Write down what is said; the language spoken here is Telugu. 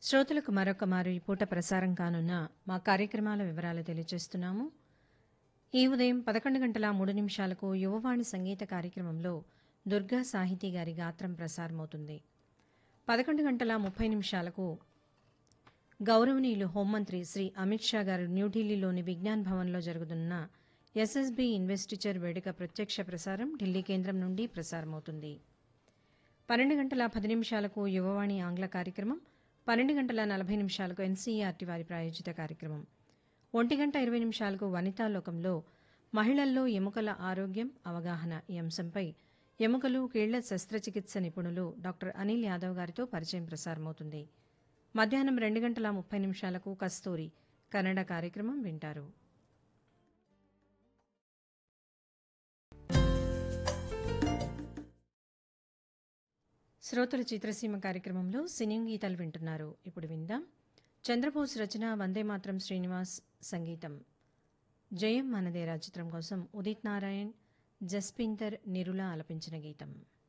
శ్రోతలకు మరొక మారు ఈ పూట ప్రసారం కానున్న మా కార్యక్రమాల వివరాలు తెలియజేస్తున్నాము ఈ ఉదయం పదకొండు గంటల మూడు నిమిషాలకు యువవాణి సంగీత కార్యక్రమంలో దుర్గా సాహితీ గారి గాత్రం ప్రసారమవుతుంది పదకొండు గంటల ముప్పై నిమిషాలకు గౌరవనీయులు హోంమంత్రి శ్రీ అమిత్ షా గారు న్యూఢిల్లీలోని విజ్ఞాన్ భవన్లో జరుగుతున్న ఎస్ఎస్బి ఇన్వెస్టిచర్ వేడుక ప్రత్యక్ష ప్రసారం ఢిల్లీ కేంద్రం నుండి ప్రసారమవుతుంది పన్నెండు గంటల పది నిమిషాలకు యువవాణి ఆంగ్ల కార్యక్రమం పన్నెండు గంటల నలభై నిమిషాలకు ఎన్సీఆర్టీ వారి ప్రాయోజిత కార్యక్రమం ఒంటి గంట ఇరవై నిమిషాలకు వనితా లోకంలో మహిళల్లో ఎముకల ఆరోగ్యం అవగాహన ఈ అంశంపై ఎముకలు కీళ్ల శస్త్రచికిత్స నిపుణులు డాక్టర్ అనిల్ యాదవ్ గారితో పరిచయం ప్రసారమవుతుంది మధ్యాహ్నం రెండు గంటల ముప్పై నిమిషాలకు కస్తూరి కన్నడ కార్యక్రమం వింటారు శ్రోతల చిత్రసీమ కార్యక్రమంలో సినీ గీతాలు వింటున్నారు ఇప్పుడు విందాం చంద్రబోస్ రచన వందే మాత్రం శ్రీనివాస్ సంగీతం జయం మనదేరా చిత్రం కోసం ఉదిత్ నారాయణ్ జస్పిందర్ నిరుల ఆలపించిన గీతం